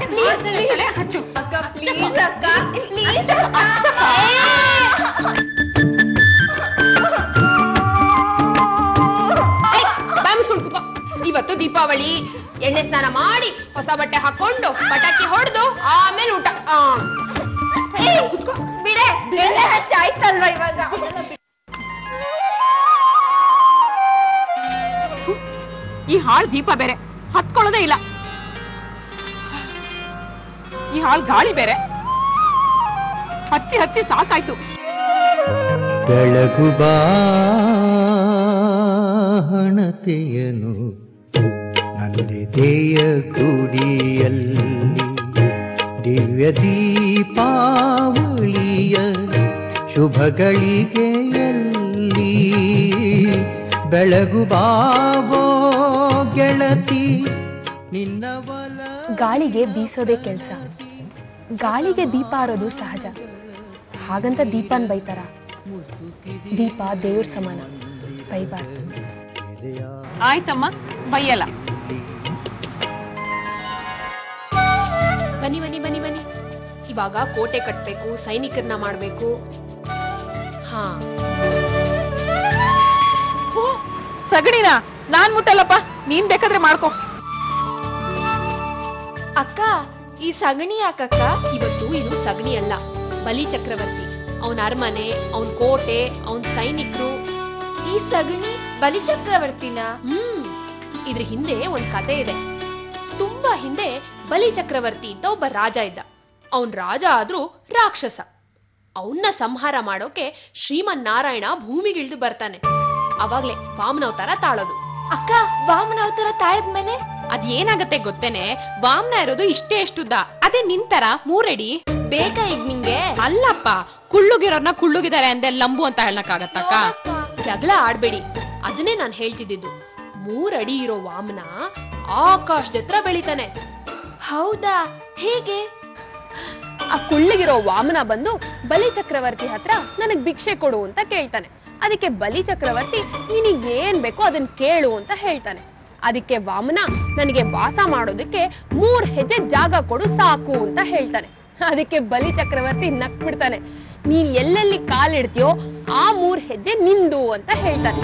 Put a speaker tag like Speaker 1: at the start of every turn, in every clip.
Speaker 1: ಮಾಡ್ತೇನೆ, ತಲೆ ಹಚ್ಚು
Speaker 2: ಅಕ್ಕ ಪ್ಲೀಸ್ ಅಕ್ಕ ಪ್ಲೀಸ್
Speaker 3: ಇವತ್ತು ದೀಪಾವಳಿ ಎಣ್ಣೆ ಸ್ನಾನ ಮಾಡಿ ಹೊಸ ಬಟ್ಟೆ ಹಾಕೊಂಡು ಪಟಾಕಿ ಹೊಡೆದು ಆಮೇಲೆ ಊಟ ಆ.
Speaker 2: ಬಿಡೆ ಎಣ್ಣೆ ಹಚ್ಚಿ ಆಯ್ತಲ್ವಾ ಇವಾಗ
Speaker 1: ಈ ಹಾಳ್ ದೀಪ ಬೇರೆ ಹತ್ಕೊಳ್ಳೋದೇ ಇಲ್ಲ ಈ ಹಾಳ್ ಗಾಳಿ ಬೇರೆ ಹಚ್ಚಿ ಹಚ್ಚಿ ಸಾಕಾಯ್ತು
Speaker 4: ಬೆಳಗು ಬಾಹಣತೆಯನು ನನ್ನೆದೆಯ ಗುಡಿಯಲ್ಲಿ ದಿವ್ಯ ದೀಪಾವಳಿಯ ಶುಭಗಳಿಗೆಯಲ್ಲಿ ಬೆಳಗು ಬಾವೋ ಗೆಳತಿ ನಿನ್ನ ಬಲ
Speaker 3: ಗಾಳಿಗೆ ಬೀಸೋದೇ ಕೆಲ್ಸ ಗಾಳಿಗೆ ದೀಪ ಆರೋದು ಸಹಜ ಹಾಗಂತ ದೀಪನ್ ಬೈತಾರ ದೀಪ ದೇವ್ರ ಸಮಾನ ಬೈಬಾರ್ದು
Speaker 1: ಆಯ್ತಮ್ಮ ಬೈಯಲ್ಲ
Speaker 3: ಬನ್ನಿ ಬನ್ನಿ ಬನ್ನಿ ಬನ್ನಿ ಇವಾಗ ಕೋಟೆ ಕಟ್ಬೇಕು ಸೈನಿಕರನ್ನ ಮಾಡ್ಬೇಕು ಹಾ
Speaker 1: ಹೂ, ಸಗಣಿನ ನಾನ್ ಮುಟ್ಟಲ್ಲಪ್ಪ ನೀನ್ ಬೇಕಾದ್ರೆ ಮಾಡ್ಕೋ
Speaker 2: ಅಕ್ಕ ಈ ಸಗಣಿ ಯಾಕಕ್ಕ
Speaker 3: ಇವತ್ತು ಇದು ಸಗಣಿ ಅಲ್ಲ ಬಲಿ ಚಕ್ರವರ್ತಿ ಅವನ ಅರಮನೆ ಅವನ್ ಕೋಟೆ ಅವನ್ ಸೈನಿಕರು
Speaker 2: ಈ ಸಗಣಿ ಬಲಿಚಕ್ರವರ್ತಿನ
Speaker 3: ಹ್ಮ್ ಇದ್ರ ಹಿಂದೆ ಒಂದ್ ಕತೆ ಇದೆ ತುಂಬಾ ಹಿಂದೆ ಬಲಿ ಚಕ್ರವರ್ತಿ ಅಂತ ಒಬ್ಬ ರಾಜ ಇದ್ದ ಅವನ್ ರಾಜ ಆದ್ರೂ ರಾಕ್ಷಸ ಅವನ್ನ ಸಂಹಾರ ಮಾಡೋಕೆ ಶ್ರೀಮನ್ ನಾರಾಯಣ ಭೂಮಿಗಿಳಿದು ಬರ್ತಾನೆ ಅವಾಗ್ಲೇ ವಾಮನವತಾರ ತಾಳೋದು
Speaker 2: ಅಕ್ಕ ವಾಮನ ಅವತಾರ ತಾಳದ್ಮೇಲೆ
Speaker 3: ಅದೇನಾಗತ್ತೆ ಗೊತ್ತೇನೆ ವಾಮನ ಇರೋದು ಇಷ್ಟೇ ಎಷ್ಟುದ್ದ ಅದೇ ನಿಂತರ ಮೂರಡಿ
Speaker 2: ಬೇಕಾ ಈಗ ನಿಂಗೆ
Speaker 3: ಅಲ್ಲಪ್ಪ ಕುಳ್ಳುಗಿರೋರ್ನ ಕುಳ್ಳುಗಿದ್ದಾರೆ ಅಂದೆ ಲಂಬು ಅಂತ ಹೇಳಕ್ಕಾಗತ್ತಕ್ಕ ಜಗಳ ಆಡ್ಬೇಡಿ ಅದನ್ನೇ ನಾನು ಹೇಳ್ತಿದ್ದಿದ್ದು ಮೂರಡಿ ಇರೋ ವಾಮನ ಆಕಾಶದ ಹತ್ರ ಬೆಳಿತಾನೆ
Speaker 2: ಹೌದಾ ಹೇಗೆ
Speaker 3: ಆ ಕುಳ್ಳಿಗಿರೋ ವಾಮನ ಬಂದು ಬಲಿ ಚಕ್ರವರ್ತಿ ಹತ್ರ ನನಗ್ ಭಿಕ್ಷೆ ಕೊಡು ಅಂತ ಕೇಳ್ತಾನೆ ಅದಕ್ಕೆ ಬಲಿ ಚಕ್ರವರ್ತಿ ನಿನಗೆ ಏನ್ ಬೇಕೋ ಅದನ್ನ ಕೇಳು ಅಂತ ಹೇಳ್ತಾನೆ ಅದಕ್ಕೆ ವಾಮನ ನನಗೆ ವಾಸ ಮಾಡೋದಕ್ಕೆ ಮೂರ್ ಹೆಜ್ಜೆ ಜಾಗ ಕೊಡು ಸಾಕು ಅಂತ ಹೇಳ್ತಾನೆ ಅದಕ್ಕೆ ಬಲಿ ಚಕ್ರವರ್ತಿ ನಕ್ಬಿಡ್ತಾನೆ ನೀನ್ ಎಲ್ಲೆಲ್ಲಿ ಕಾಲಿಡ್ತೀಯೋ ಆ ಮೂರ್ ಹೆಜ್ಜೆ ನಿಂದು ಅಂತ ಹೇಳ್ತಾನೆ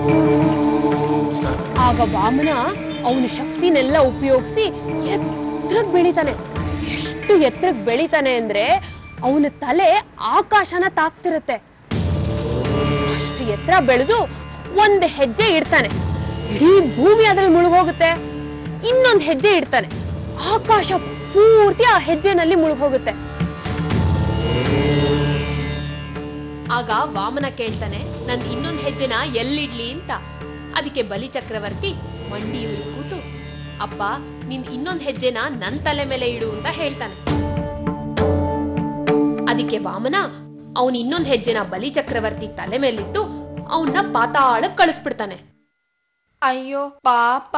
Speaker 3: ಆಗ ವಾಮನ ಅವನ ಶಕ್ತಿನೆಲ್ಲ ಉಪಯೋಗಿಸಿ ಎತ್ತರಕ್ ಬೆಳಿತಾನೆ ಎಷ್ಟು ಎತ್ತರಕ್ ಬೆಳಿತಾನೆ ಅಂದ್ರೆ ಅವನ ತಲೆ ಆಕಾಶನ ತಾಕ್ತಿರುತ್ತೆ ಅಷ್ಟು ಎತ್ತರ ಬೆಳೆದು ಒಂದ್ ಹೆಜ್ಜೆ ಇಡ್ತಾನೆ ಇಡೀ ಭೂಮಿ ಅದ್ರಲ್ಲಿ ಮುಳುಗೋಗುತ್ತೆ ಇನ್ನೊಂದ್ ಹೆಜ್ಜೆ ಇಡ್ತಾನೆ ಆಕಾಶ ಪೂರ್ತಿ ಆ ಹೆಜ್ಜೆನಲ್ಲಿ ಮುಳುಗೋಗುತ್ತೆ ಆಗ ವಾಮನ ಕೇಳ್ತಾನೆ ನನ್ ಇನ್ನೊಂದ್ ಹೆಜ್ಜೆನ ಎಲ್ಲಿಡ್ಲಿ ಅಂತ ಅದಕ್ಕೆ ಬಲಿ ಚಕ್ರವರ್ತಿ ಮಂಡಿಯೂರಿ ಕೂತು ಅಪ್ಪ ನಿನ್ ಇನ್ನೊಂದ್ ಹೆಜ್ಜೆನ ನನ್ ತಲೆ ಮೇಲೆ ಇಡು ಅಂತ ಹೇಳ್ತಾನೆ ಅದಕ್ಕೆ ವಾಮನ ಅವನ್ ಇನ್ನೊಂದ್ ಹೆಜ್ಜೆನ ಬಲಿ ಚಕ್ರವರ್ತಿ ತಲೆ ಮೇಲಿಟ್ಟು ಅವನ್ನ ಪಾತಾಳಕ್ ಕಳಿಸ್ಬಿಡ್ತಾನೆ
Speaker 2: ಅಯ್ಯೋ ಪಾಪ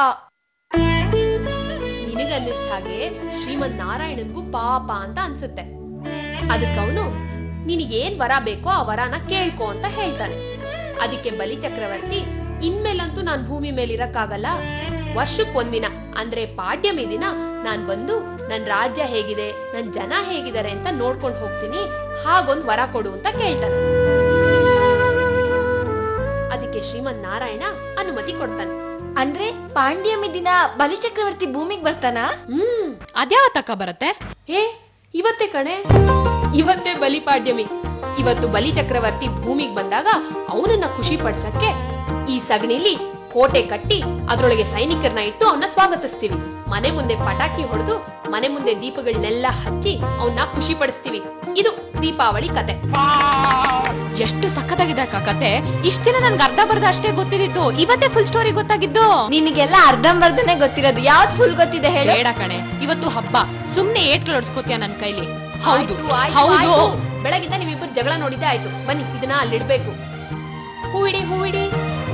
Speaker 3: ನಿನಗನ್ನಿಸ್ದ ಹಾಗೆ ಶ್ರೀಮನ್ ನಾರಾಯಣನ್ಗೂ ಪಾಪ ಅಂತ ಅನ್ಸುತ್ತೆ ಅದಕ್ಕವನು ನಿನಗೇನ್ ವರ ಬೇಕೋ ಆ ವರನ ಕೇಳ್ಕೊ ಅಂತ ಹೇಳ್ತಾನೆ ಅದಕ್ಕೆ ಬಲಿ ಚಕ್ರವರ್ತಿ ಇನ್ಮೇಲಂತೂ ನಾನ್ ಭೂಮಿ ಮೇಲಿರಕ್ಕಾಗಲ್ಲ ವರ್ಷಕ್ ಒಂದಿನ ಅಂದ್ರೆ ಪಾಡ್ಯಮಿ ದಿನ ನಾನ್ ಬಂದು ನನ್ ರಾಜ್ಯ ಹೇಗಿದೆ ನನ್ ಜನ ಹೇಗಿದ್ದಾರೆ ಅಂತ ನೋಡ್ಕೊಂಡ್ ಹೋಗ್ತೀನಿ ಹಾಗೊಂದ್ ವರ ಕೊಡು ಅಂತ ಕೇಳ್ತಾನೆ ಅದಕ್ಕೆ ಶ್ರೀಮನ್ ನಾರಾಯಣ ಅನುಮತಿ ಕೊಡ್ತಾನೆ
Speaker 2: ಅಂದ್ರೆ ಪಾಂಡ್ಯಮಿ ದಿನ ಬಲಿಚಕ್ರವರ್ತಿ ಭೂಮಿಗೆ ಬರ್ತಾನಾ
Speaker 3: ಹ್ಮ್ ಅದ್ಯಾವತ್ತಕ್ಕ ಬರುತ್ತೆ ಏ ಇವತ್ತೇ ಕಣೆ ಇವತ್ತೇ ಬಲಿಪಾಡ್ಯಮಿ ಇವತ್ತು ಬಲಿ ಚಕ್ರವರ್ತಿ ಭೂಮಿಗೆ ಬಂದಾಗ ಅವನನ್ನ ಖುಷಿ ಪಡ್ಸಕ್ಕೆ ಈ ಸಗಣಿಲಿ ಕೋಟೆ ಕಟ್ಟಿ ಅದ್ರೊಳಗೆ ಸೈನಿಕರನ್ನ ಇಟ್ಟು ಅವನ್ನ ಸ್ವಾಗತಿಸ್ತೀವಿ ಮನೆ ಮುಂದೆ ಪಟಾಕಿ ಹೊಡೆದು ಮನೆ ಮುಂದೆ ದೀಪಗಳನ್ನೆಲ್ಲ ಹಚ್ಚಿ ಅವನ್ನ ಖುಷಿ ಪಡಿಸ್ತೀವಿ ಇದು ದೀಪಾವಳಿ ಕತೆ ಎಷ್ಟು ಸಖತ್ತಾಗಿದೆ ಅಕ್ಕ ಕತೆ ಇಷ್ಟ ದಿನ ನನ್ಗೆ ಅರ್ಧ ಬರ್ಧ ಅಷ್ಟೇ ಗೊತ್ತಿದ್ದು ಇವತ್ತೇ ಫುಲ್ ಸ್ಟೋರಿ ಗೊತ್ತಾಗಿದ್ದು
Speaker 2: ನಿನಗೆಲ್ಲ ಅರ್ಧಂಬರ್ಧನೆ ಗೊತ್ತಿರೋದು ಯಾವ್ದು ಫುಲ್ ಗೊತ್ತಿದೆ ಹೇಳು
Speaker 3: ಬೇಡ ಕಣೆ ಇವತ್ತು ಹಬ್ಬ ಸುಮ್ನೆ ಏಟ್ಗಳು ಹೊಡ್ಸ್ಕೊತೀಯ ನನ್ ಕೈಲಿ ಹೌದು
Speaker 2: ಆಯ್ತು, ಆಯ್ತು,
Speaker 3: ಹೌದು
Speaker 2: ಆಯ್ತು.
Speaker 3: ಬೆಳಗಿಂದ ನೀವಿಬ್ಬರು ಜಗಳ ನೋಡಿದ್ದೆ ಆಯ್ತು ಬನ್ನಿ ಇದನ್ನ ಅಲ್ಲಿಡ್ಬೇಕು ಹೂವಿಡಿ ಹೂವಿಡಿ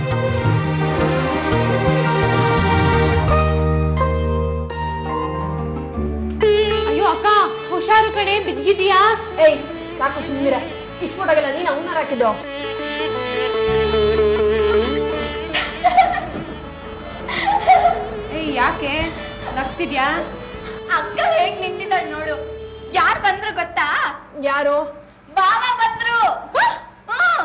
Speaker 3: ಅಯ್ಯೋ ಅಕ್ಕ ಹುಷಾರು ಕಣೆ ಬಿದ್ದಿದ್ಯಾ ಏಯ್ ಸಾಕು ಸುಮ್ಮನಿರ ಇಷ್ಟು ಫೋಟೋಗೆಲ್ಲ ನೀನು ಅವನ್ನ ಹಾಕಿದ್ದು ಏಯ್ ಯಾಕೆ ನಗ್ತಿದ್ಯಾ
Speaker 2: ಅಕ್ಕ ಹೇಗ್ ನಿಂತಿದ್ದಾಳ್ ನೋಡು ಯಾರ್ ಬಂದ್ರು ಗೊತ್ತಾ
Speaker 3: ಯಾರು
Speaker 2: ಬಾವ ಬಂದ್ರು ಹ್ಮ್.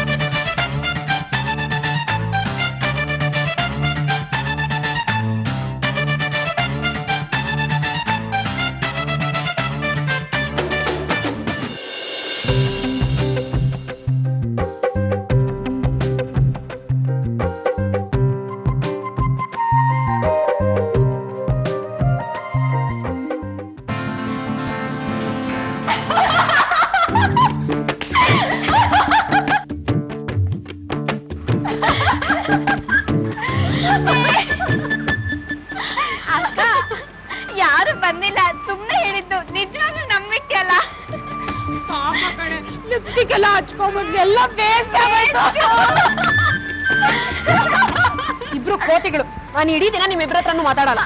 Speaker 2: ಅಕ್ಕ ಯಾರು ಬಂದಿಲ್ಲ ಸುಮ್ನೆ ಹೇಳಿದ್ದು ನಿಜವಾಗ್ಲೂ ನಂಬಿಟ್ಟಿಯಲ್ಲ
Speaker 1: ಪಾಪ ಕಣೆ ಲಿಪ್ಸ್ಟಿಕ್ ಎಲ್ಲ ಹಚ್ಕೊಂಡ್ಬಂದು ಎಲ್ಲ ವೇಸ್ಟ್
Speaker 3: ಇಬ್ರು ಕೋತಿಗಳು ನಾನು ಇಡೀ ದಿನ ನಿಮ್ಮಿಬ್ರ ಹತ್ರನೂ ಮಾತಾಡಲ್ಲ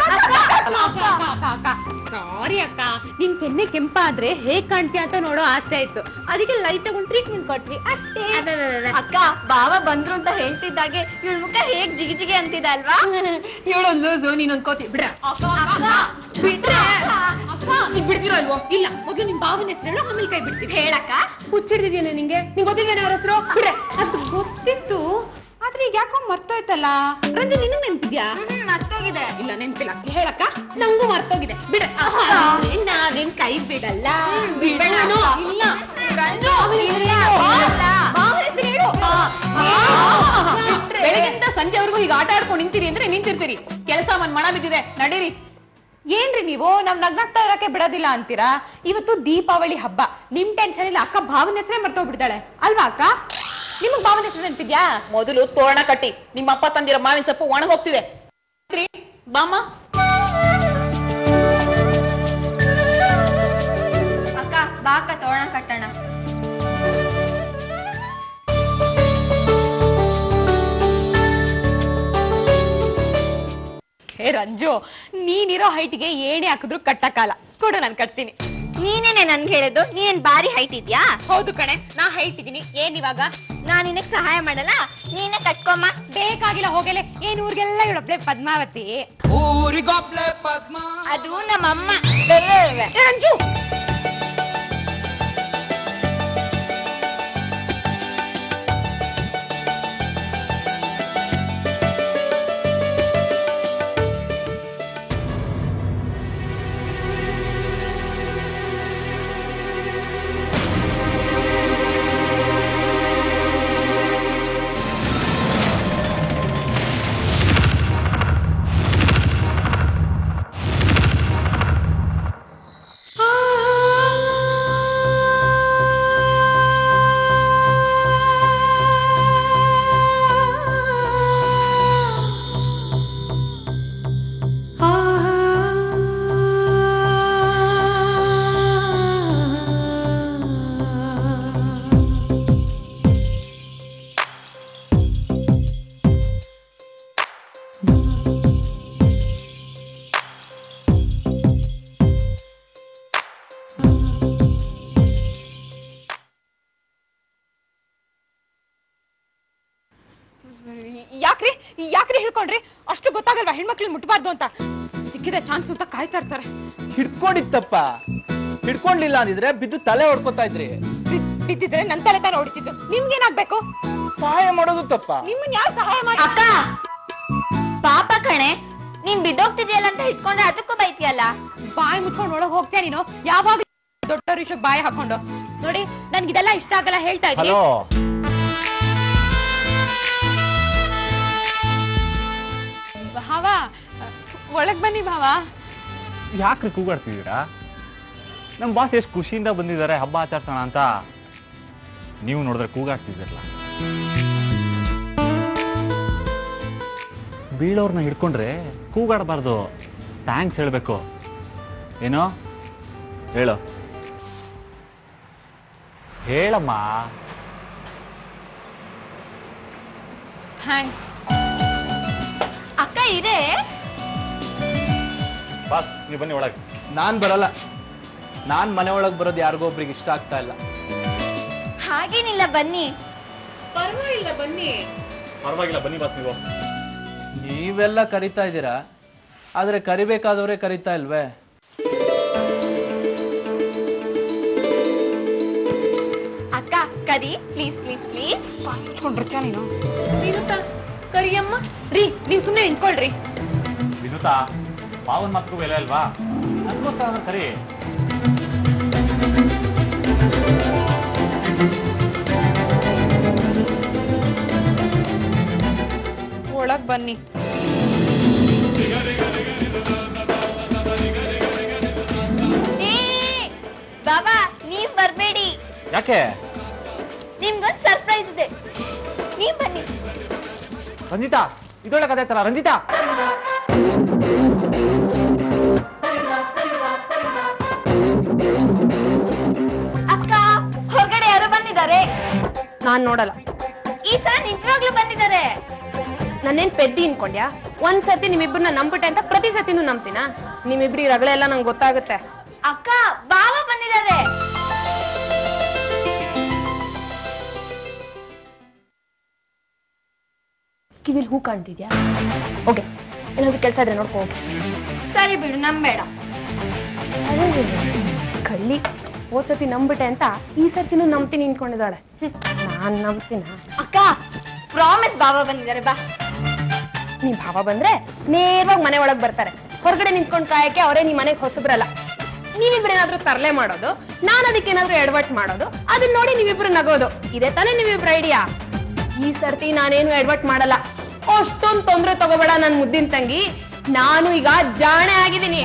Speaker 5: ಸಾರಿ ಅಕ್ಕ ನಿನ್ ಕೆನ್ನೆ ಕೆಂಪಾದ್ರೆ ಹೇಗ್ ಕಾಣ್ತೀಯ ಅಂತ ನೋಡೋ ಆಸೆ ಆಯ್ತು ಅದಕ್ಕೆ ಲೈಟ್ ತಗೊಂಡ್ ಟ್ರೀಟ್ಮೆಂಟ್ ಕೊಟ್ವಿ ಅಷ್ಟೇ
Speaker 2: ಅಕ್ಕ ಬಾವ ಬಂದ್ರು ಅಂತ ಹೇಳ್ತಿದ್ದಾಗೆ ಇವಳ ಮುಖ ಹೇಗ್ ಜಿಗಿ ಜಿಗಿ ಅಂತಿದೆ ಅಲ್ವಾ
Speaker 3: ಇವಳೊಂದು ಲೂಸು ನೀನೊಂದ್ ಕೋತಿ ಬಿಡ್ರ
Speaker 2: ಬಿಟ್ರೆ
Speaker 3: ಈಗ ಬಿಡ್ತೀರೋ ಇಲ್ವೋ
Speaker 5: ಇಲ್ಲ ಮೊದಲು ನಿಮ್ ಭಾವನ ಹೆಸರು ಹೇಳು ಆಮೇಲೆ ಕೈ ಬಿಡ್ತೀವಿ
Speaker 2: ಹೇಳಕ್ಕ
Speaker 3: ಹುಚ್ಚಿಡ್ದಿದ್ಯೇನೆ ನಿಂಗೆ ನಿಂಗೆ ಗೊತ್ತಿದ್ದೇನೆ ಅವ್ರ ಹೆಸರು ಬಿಡ್ರೆ
Speaker 5: ಅದು ಗೊತ್ತಿತ್ತು ಆದ್ರೆ ಈಗ ಯಾಕೋ ಮರ್ತೋಯ್ತಲ್ಲ ರಂಜು ನಿನ್ನೂ ನೆನ್ಪಿದ್ಯಾ
Speaker 2: ಹ್ಮ್ ಮರ್ತೋಗಿದೆ
Speaker 5: ಇಲ್ಲ ನೆನ್ಪಿಲ್ಲ ಹೇಳಕ್ಕ ನಂಗೂ ಮರ್ತೋಗಿದೆ ಬಿಡ್ರೆ ನಾವೇನ್ ಕೈ ಬಿಡಲ್ಲ
Speaker 3: ಬಿಡಲ್ಲ.
Speaker 5: ಇಲ್ಲ
Speaker 2: ರಂಜು ಇಲ್ಲ, ಇಲ್ಲ.
Speaker 5: ಭಾವನ ಹೆಸರು ಹೇಳು
Speaker 2: ಬಿಟ್ರೆ.
Speaker 1: ಬೆಳಗಿಂದ ಸಂಜೆವರೆಗೂ ಈಗ ಆಟ ಆಡ್ಕೊಂಡು ನಿಂತಿರಿ ಅಂದ್ರೆ ನಿಂತಿರ್ತೀರಿ ಕೆಲಸ ಒಂದ್ ಮಣ ಬಿದ್ದಿದೆ ನಡೀರಿ ಏನ್ರಿ ನೀವು ನಾವ್ ನಗ್ನಗ್ತಾ ಇರಕ್ಕೆ ಬಿಡೋದಿಲ್ಲ ಅಂತೀರಾ ಇವತ್ತು ದೀಪಾವಳಿ ಹಬ್ಬ ನಿಮ್ ಟೆನ್ಷನ್ ಇಲ್ಲ ಅಕ್ಕ ಭಾವನ ಹೆಸರೇ ಮರ್ತೋಗ್ಬಿಡ್ತಾಳೆ ಅಲ್ವಾ ಅಕ್ಕ ನಿಮಗ್ ಭಾವನ ಹೆಸರು ನೆನ್ಪಿದ್ಯಾ ಮೊದಲು ತೋರಣ ಕಟ್ಟಿ ನಿಮ್ಮ ಅಪ್ಪ ತಂದಿರೋ ಮಾವಿನ ಸೊಪ್ಪು ಒಣಗ್ ಹೋಗ್ತಿದೆ ಬಾಮ್ಮ
Speaker 2: ಅಕ್ಕ ಬಾಕ ತೋರಣ ಕಟ್ಟೋಣ
Speaker 1: ಹೇ ರಂಜು ನೀನಿರೋ ಹೈಟ್ಗೆ ಏನೇ ಹಾಕಿದ್ರು ಕಟ್ಟಕ್ಕಾಲ ಕೊಡು ನಾನು ಕಟ್ತೀನಿ
Speaker 2: ನೀನೇನೆ ನನ್ಗೆ ಹೇಳಿದ್ದು ನೀನೇನ್ ಬಾರಿ ಹೈಟ್ ಇದ್ಯಾ
Speaker 1: ಹೌದು ಕಣೆ ನಾ ಹೈಟ್ ಇದೀನಿ ಏನ್ ಇವಾಗ
Speaker 2: ನಾನ್ ನಿನಗ್ ಸಹಾಯ ಮಾಡಲ್ಲ ನೀನೇ ಕಟ್ಕೊಮ್ಮ
Speaker 1: ಬೇಕಾಗಿಲ್ಲ ಹೋಗಲೆ ಏನ್ ಊರಿಗೆಲ್ಲ ಇವಳೊಬ್ಳೆ ಪದ್ಮಾವತಿ
Speaker 2: ಅದು ನಮ್ಮಮ್ಮ
Speaker 1: ಏ, ರಂಜು ಯಾಕ್ರಿ ಯಾಕ್ರಿ ಹಿಡ್ಕೊಂಡ್ರಿ ಅಷ್ಟು ಗೊತ್ತಾಗಲ್ವಾ ಹೆಣ್ಮಕ್ಳು ಮುಟ್ಬಾರ್ದು ಅಂತ ಸಿಕ್ಕಿದ ಚಾನ್ಸ್ ಅಂತ ಕಾಯ್ತಾ ಇರ್ತಾರೆ
Speaker 6: ಹಿಡ್ಕೊಂಡಿತ್ತಪ್ಪ ಹಿಡ್ಕೊಂಡಿಲ್ಲ ಅಂದಿದ್ರೆ ಬಿದ್ದು ತಲೆ ಹೊಡ್ಕೊತಾ ಇದ್ರಿ
Speaker 1: ಬಿ- ಬಿದ್ದಿದ್ರೆ ನನ್ ತಲೆ ತಾನ ಹೊಡಿತಿದ್ದು ನಿಮ್ಗೇನಾಗ್ಬೇಕು
Speaker 6: ಸಹಾಯ ಮಾಡೋದು ತಪ್ಪ
Speaker 1: ನಿಮ್ಮನ್ ಯಾರು ಸಹಾಯ ಮಾಡಿ
Speaker 2: ಅಕ್ಕ ಪಾಪ ಕಣೆ ನೀನ್ ಬಿದ್ದೋಗ್ತಿದ್ಯಲ್ಲ ಅಂತ ಇಟ್ಕೊಂಡ್ರೆ ಅದಕ್ಕೂ ಬೈತಿಯಲ್ಲ
Speaker 1: ಬಾಯಿ ಮುಚ್ಕೊಂಡು ಒಳಗ್ ಹೋಗ್ತೀಯ ನೀನು ಯಾವಾಗ ದೊಡ್ಡ ವಿಷಯಕ್ಕೆ ಬಾಯಿ ಹಾಕೊಂಡು ನೋಡಿ ನನ್ಗಿದೆಲ್ಲ ಇಷ್ಟ ಆಗಲ್ಲ ಹೇಳ್ತಾ ಇದ್ದೀನಿ
Speaker 6: ಹಲೋ
Speaker 1: ಭಾವ ಒಳಗ್ ಬನ್ನಿ ಭಾವ
Speaker 7: ಯಾಕ್ರಿ ಕೂಗಾಡ್ತಿದ್ದೀರಾ ನಮ್ಮ ಬಾಸ್ ಎಷ್ಟು ಖುಷಿಯಿಂದ ಬಂದಿದ್ದಾರೆ ಹಬ್ಬ ಆಚರಿಸೋಣ ಅಂತ ನೀವು ನೋಡಿದ್ರೆ ಕೂಗಾಡ್ತಿದ್ದೀರಲ್ಲ ಬೀಳೋರ್ನ ಹಿಡ್ಕೊಂಡ್ರೆ ಕೂಗಾಡಬಾರ್ದು ಥ್ಯಾಂಕ್ಸ್ ಹೇಳ್ಬೇಕು ಏನೋ ಹೇಳು ಹೇಳಮ್ಮ
Speaker 1: ಥ್ಯಾಂಕ್ಸ್
Speaker 2: ಅಕ್ಕ ಇದೆ
Speaker 7: ಬಾಸ್ ನೀವು ಬನ್ನಿ ಒಳಗೆ
Speaker 6: ನಾನ್ ಬರಲ್ಲ ನಾನ್ ಮನೆ ಒಳಗ್ ಬರೋದು ಯಾರಿಗೋ ಒಬ್ರಿಗೆ ಇಷ್ಟ ಆಗ್ತಾ ಇಲ್ಲ
Speaker 2: ಹಾಗೇನಿಲ್ಲ ಬನ್ನಿ
Speaker 1: ಪರವಾಗಿಲ್ಲ ಬನ್ನಿ
Speaker 7: ಪರವಾಗಿಲ್ಲ ಬನ್ನಿ ಬಾಸ್ ನೀವು
Speaker 6: ನೀವೆಲ್ಲ ಕರಿತಾ ಇದ್ದೀರಾ ಆದ್ರೆ ಕರಿಬೇಕಾದವ್ರೆ ಕರಿತಾ ಇಲ್ವೇ
Speaker 2: ಕರಿ ಪ್ಲೀಸ್ ಪ್ಲೀಸ್ ಪ್ಲೀಸ್
Speaker 1: ಇಟ್ಕೊಂಡ್ರಚ್ಚ ನೀನು ವಿನುತಾ ಕರಿಯಮ್ಮ ರೀ ನೀವ್ ಸುಮ್ನೆ ನಿಂತ್ಕೊಳ್ರಿ
Speaker 7: ವಿನುತಾ ಮಾವನ್ ಮಾತು ಬೆಲೆ ಅಲ್ವಾ ಅದಕ್ಕೋಸ್ಕರ ಅವ್ರನ್ನ ಕರಿ
Speaker 1: ಒಳಗ್ ಬನ್ನಿ
Speaker 2: ಏ ಬಾಬಾ ನೀವ್ ಬರ್ಬೇಡಿ
Speaker 7: ಯಾಕೆ
Speaker 2: ನಿಮ್ಗೊಂದ್ ಸರ್ಪ್ರೈಸ್ ಇದೆ ನೀವ್ ಬನ್ನಿ
Speaker 7: ರಂಜಿತಾ ಇದೊಳ್ಳೆ ಕತೆ ತರ ರಂಜಿತಾ
Speaker 2: ಅಕ್ಕ ಹೊರಗಡೆ ಯಾರೋ ಬಂದಿದ್ದಾರೆ
Speaker 3: ನಾನ್ ನೋಡಲ್ಲ
Speaker 2: ಈ ಸಲ ನಿಜವಾಗ್ಲೂ ಬಂದಿದ್ದಾರೆ
Speaker 3: ನನ್ನೇನ್ ಪೆದ್ದಿ ಅನ್ಕೊಂಡ್ಯಾ ಒಂದ್ ಸತಿ ನಿಮ್ಮಿಬ್ಬರನ್ನ ನಂಬಿಟ್ಟೆ ಅಂತ ಪ್ರತಿ ಸತಿನೂ ನಂಬ್ತೀನಾ ನಿಮ್ಮಿಬ್ರು ಈ ರಗಳೆ ಎಲ್ಲ ನಂಗೆ ಗೊತ್ತಾಗುತ್ತೆ
Speaker 2: ಅಕ್ಕ ಬಾವ ಬಂದಿದ್ದಾರೆ
Speaker 3: ಕಿವಿಲ್ ಹೂ ಕಾಣ್ತಿದ್ಯಾ ಓಕೆ ಏನಾದ್ರು ಕೆಲಸ ಇದ್ರೆ ನೋಡ್ಕೊ ಹೋಗಿ
Speaker 2: ಸರಿ ಬಿಡು ನಂಬೇಡ
Speaker 3: ಕಳ್ಳಿ ಹೋದ್ ಸತಿ ನಂಬಿಟ್ಟೆ ಅಂತ ಈ ಸರ್ತಿನೂ ನಂಬ್ತೀನಿ ಅನ್ಕೊಂಡಿದ್ದಾಳೆ ಹ್ಮ್, ನಾನ್ ನಂಬ್ತೀನ
Speaker 2: ಅಕ್ಕ ಪ್ರಾಮಿಸ್ ಬಾವ ಬಂದಿದ್ದಾರೆ ಬಾ
Speaker 3: ನೀವ್ ಭಾವ ಬಂದ್ರೆ ನೇರವಾಗಿ ಮನೆ ಒಳಗ್ ಬರ್ತಾರೆ ಹೊರಗಡೆ ನಿಂತ್ಕೊಂಡ್ ಕಾಯಕ್ಕೆ ಅವರೇ ನಿಮ್ ಮನೆಗ್ ಹೊಸಬ್ರಲ್ಲ ನೀವಿಬ್ರೇನಾದ್ರೂ ತರಲೆ ಮಾಡೋದು ನಾನ್ ಅದಕ್ಕೇನಾದ್ರೂ ಎಡವಟ್ ಮಾಡೋದು ಅದನ್ನ ನೋಡಿ ನೀವಿಬ್ರು ನಗೋದು ಇದೇ ತಾನೇ ನೀವಿಬ್ರು ಐಡಿಯಾ ಈ ಸರ್ತಿ ನಾನೇನು ಎಡವಟ್ ಮಾಡಲ್ಲ ಅಷ್ಟೊಂದ್ ತೊಂದ್ರೆ ತಗೋಬೇಡ ನನ್ ಮುದ್ದಿನ ತಂಗಿ ನಾನು ಈಗ ಜಾಣೆ ಆಗಿದ್ದೀನಿ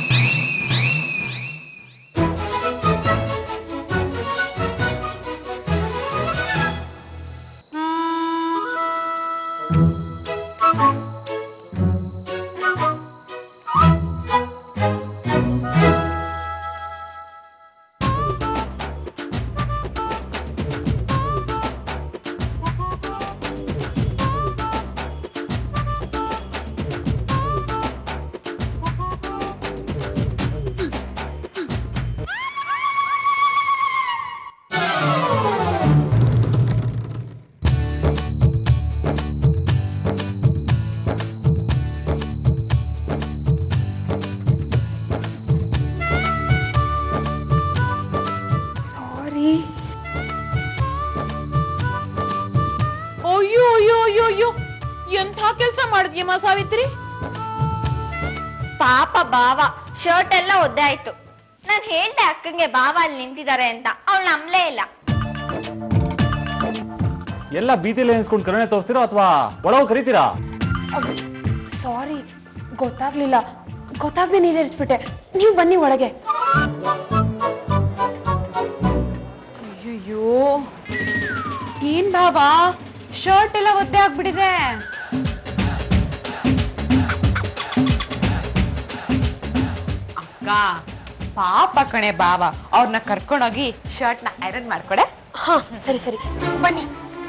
Speaker 3: ಸಾರಿ
Speaker 1: ಅಯ್ಯೋ ಅಯ್ಯೋ ಅಯ್ಯೋ ಅಯ್ಯೋ ಎಂಥ ಕೆಲ್ಸ ಮಾಡಿದ್ಯಮ್ಮ ಸಾವಿತ್ರಿ
Speaker 2: ಪಾಪ ಬಾವ ಶರ್ಟ್ ಎಲ್ಲ ಒದ್ದೆ ಆಯ್ತು ನಾನ್ ಹೇಳ್ದೆ ಅಕ್ಕಂಗೆ ಬಾವ ಅಲ್ಲಿ ನಿಂತಿದ್ದಾರೆ ಅಂತ ಅವಳು ನಂಬ್ಲೇ ಇಲ್ಲ
Speaker 7: ಎಲ್ಲ ಬೀದಿಲಿ ಎಣಿಸ್ಕೊಂಡು ಕರುಣೆ ತೋರಿಸ್ತೀರೋ ಅಥವಾ ಒಳಗೆ ಕರಿತೀರಾ
Speaker 3: ಸಾರಿ ಗೊತ್ತಾಗ್ಲಿಲ್ಲ ಗೊತ್ತಾಗ್ದೆ ನೀರಿಸ್ಬಿಟ್ಟೆ ನೀವು ಬನ್ನಿ ಒಳಗೆ
Speaker 1: ಅಯ್ಯಯ್ಯೋ ಏನ್ ಬಾಬಾ ಶರ್ಟ್ ಎಲ್ಲ ಒದ್ದೆ ಆಗ್ಬಿಟ್ಟಿದೆ ಅಕ್ಕ ಪಾಪ ಕಣೆ ಬಾವ ಅವ್ರನ್ನ ಕರ್ಕೊಂಡೋಗಿ ಶರ್ಟ್ ನ ಐರನ್ ಮಾಡ್ಕೊಡೆ
Speaker 3: ಹಾ ಸರಿ ಸರಿ ಬನ್ನಿ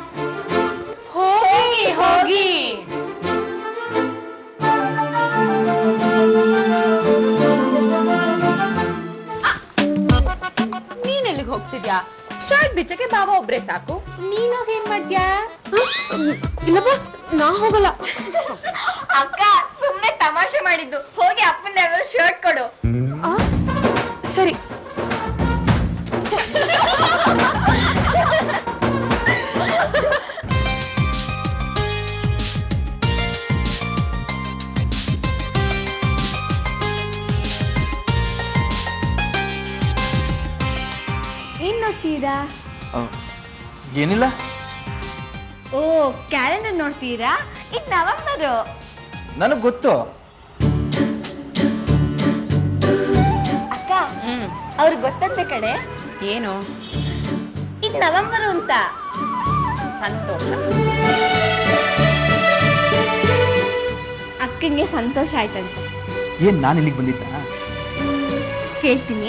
Speaker 1: ಹೋಗಿ ಹೋಗಿ ನೀನ್ ಎಲ್ಲಿಗೆ ಹೋಗ್ತಿದ್ಯಾ ಶರ್ಟ್ ಬಿಚ್ಚಕ್ಕೆ ಬಾಬಾ ಒಬ್ರೇ ಸಾಕು ನೀನೋಗಿ ಏನ್ ಮಾಡ್ದ್ಯಾ
Speaker 3: ಇಲ್ಲಪ್ಪ ನಾ ಹೋಗಲ್ಲ
Speaker 2: ಅಕ್ಕ ಸುಮ್ನೆ ತಮಾಷೆ ಮಾಡಿದ್ದು ಹೋಗಿ ಅಪ್ಪನ ಯಾವ್ದಾದ್ರು ಶರ್ಟ್ ಕೊಡು
Speaker 3: ಆ? ಸರಿ
Speaker 2: ಏನ್ ನೋಡ್ತೀರಾ
Speaker 6: ಏನಿಲ್ಲ
Speaker 2: ಓ ಕ್ಯಾಲೆಂಡರ್ ನೋಡ್ತೀರಾ ಇದು ನವೆಂಬರ್
Speaker 6: ನನಗ್ ಗೊತ್ತು
Speaker 2: ಅಕ್ಕ
Speaker 1: ಹ್ಮ್
Speaker 2: ಅವ್ರಿಗೆ ಗೊತ್ತಂತೆ ಕಡೆ
Speaker 1: ಏನು
Speaker 2: ಇದು ನವೆಂಬರ್ ಅಂತ
Speaker 1: ಸಂತೋಷ
Speaker 2: ಅಕ್ಕಂಗೆ ಸಂತೋಷ ಆಯ್ತಂತೆ
Speaker 6: ಏನ್ ನಾನು ಇಲ್ಲಿಗೆ ಬಂದಿದ್ದ
Speaker 2: ಕೇಳ್ತೀನಿ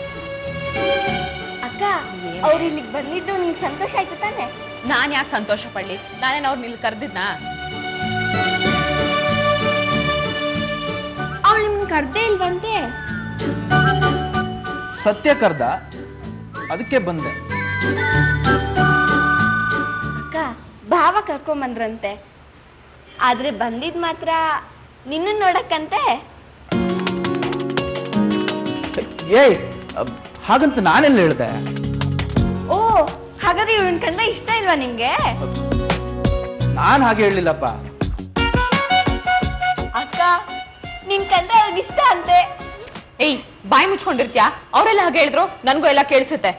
Speaker 2: ಅಕ್ಕ ಅವ್ರು ಇಲ್ಲಿಗೆ ಬಂದಿದ್ದು ನಿಂಗೆ ಸಂತೋಷ ಆಯ್ತು ತಾನೆ
Speaker 1: ನಾನ್ ಯಾಕೆ ಸಂತೋಷ ಪಡ್ಲಿ ನಾನೇನ್ ಅವ್ರನ್ನ ಇಲ್ಲಿ ಕರ್ದಿದ್ನಾ
Speaker 2: ಅವಳು ನಿಮ್ಗೆ ಕರ್ದೇ ಇಲ್ವಂತೆ
Speaker 6: ಸತ್ಯ ಕರ್ದ ಅದಕ್ಕೆ ಬಂದೆ
Speaker 2: ಅಕ್ಕ ಭಾವ ಕರ್ಕೊಂಬಂದ್ರಂತೆ ಆದ್ರೆ ಬಂದಿದ್ ಮಾತ್ರ ನಿನ್ನ ನೋಡಕ್ಕಂತೆ
Speaker 6: ಏಯ್ ಅಬ್, ಹಾಗಂತ ನಾನೆಲ್ಲ ಹೇಳ್ದೆ
Speaker 2: ಓ ಹಾಗಾದ್ರೆ ಅಂದ್ರೆ ಇವಳನ್ ಕಂಡ್ರೆ ಇಷ್ಟ ಇಲ್ವಾ ನಿಮ್ಗೆ
Speaker 6: ನಾನ್ ಹಾಗೆ ಹೇಳಿಲ್ಲಪ್ಪ
Speaker 2: ಅಕ್ಕ ನಿನ್ ಕಂಡ್ರೆ ಅವ್ರಿಗೆ ಇಷ್ಟ ಅಂತೆ
Speaker 1: ಏಯ್ ಬಾಯಿ ಮುಚ್ಕೊಂಡಿರ್ತ್ಯಾ ಅವರೆಲ್ಲ ಹಾಗೆ ಹೇಳಿದ್ರು ನನ್ಗೂ ಎಲ್ಲ ಕೇಳಿಸುತ್ತೆ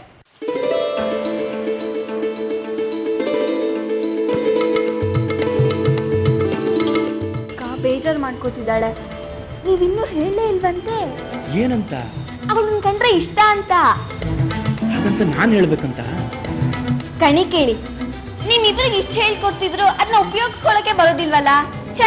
Speaker 2: ಅಕ್ಕ ಬೇಜಾರ್ ಮಾಡ್ಕೋತಿದ್ದಾಳೆ ನೀವಿನ್ನೂ ಹೇಳೇ ಇಲ್ವಂತೆ
Speaker 6: ಏನಂತ
Speaker 2: ಅವಳನ್ ಕಂಡ್ರೆ ಇಷ್ಟ ಅಂತ
Speaker 6: ಹಾಗಂತ ನಾನ್ ಹೇಳ್ಬೇಕಂತ
Speaker 2: ಕಣಿ ಕೇಳಿ ನೀನ್ ಇದ್ರಿಗೆ ಇಷ್ಟ ಹೇಳ್ಕೊಡ್ತಿದ್ರು ಅದನ್ನ ಉಪಯೋಗಿಸ್ಕೊಳಕ್ಕೆ ಬರೋದಿಲ್ವಲ್ಲ ಛೇ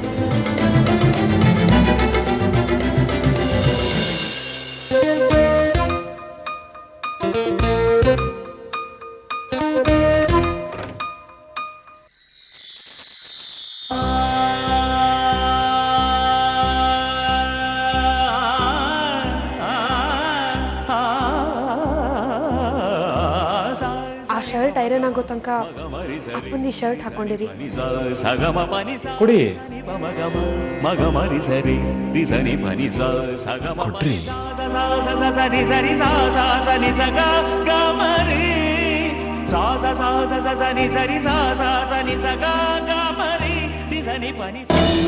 Speaker 3: ಆ ಶರ್ಟ್ ಐರನ್ ಆಗೋ ತನಕ ಅಪ್ಪಂದು ಈ ಶರ್ಟ್ ಹಾಕೊಂಡಿರಿ
Speaker 7: ಕೊಡಿ
Speaker 8: ಮಗ ಮರಿ ಸರಿ ರಿ ಸರಿ ಪನಿ ಸ ಸಗಮ
Speaker 7: ಕೊಡ್ರಿ.
Speaker 8: ಸರಿ ಸರಿ ಸಾ ಸಾ ಸನಿ ಸಗ ಗ ಮರಿ ಸಾ ಸಾ ಸಾ ಸಾ ಸಾ ಸನಿ ಸರಿ ಸಾ ಸಾ ಸನಿ ಸಗ ಗ ಮರಿ ರಿ ಸನಿ ಪನಿ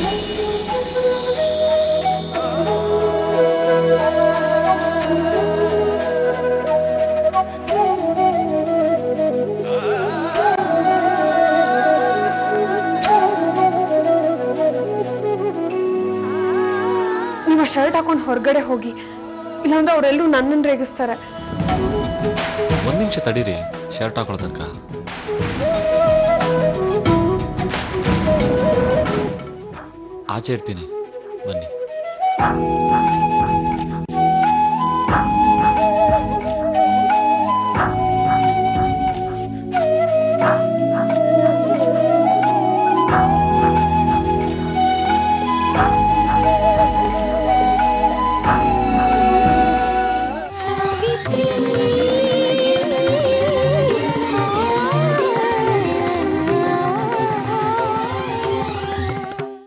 Speaker 3: ನೀವು ಆ ಶರ್ಟ್ ಹಾಕೊಂಡು ಹೊರಗಡೆ ಹೋಗಿ ಇಲ್ಲಾಂದ್ರೆ ಅವರೆಲ್ಲರೂ ನನ್ನನ್ನು ರೇಗಿಸ್ತಾರೆ
Speaker 7: ಒಂದ್ ನಿಮಿಷ ತಡೀರಿ ಶರ್ಟ್ ಹಾಕೊಳ್ಳೋ ತನಕ ಆಚೆ ಇರ್ತೀನಿ ಬನ್ನಿ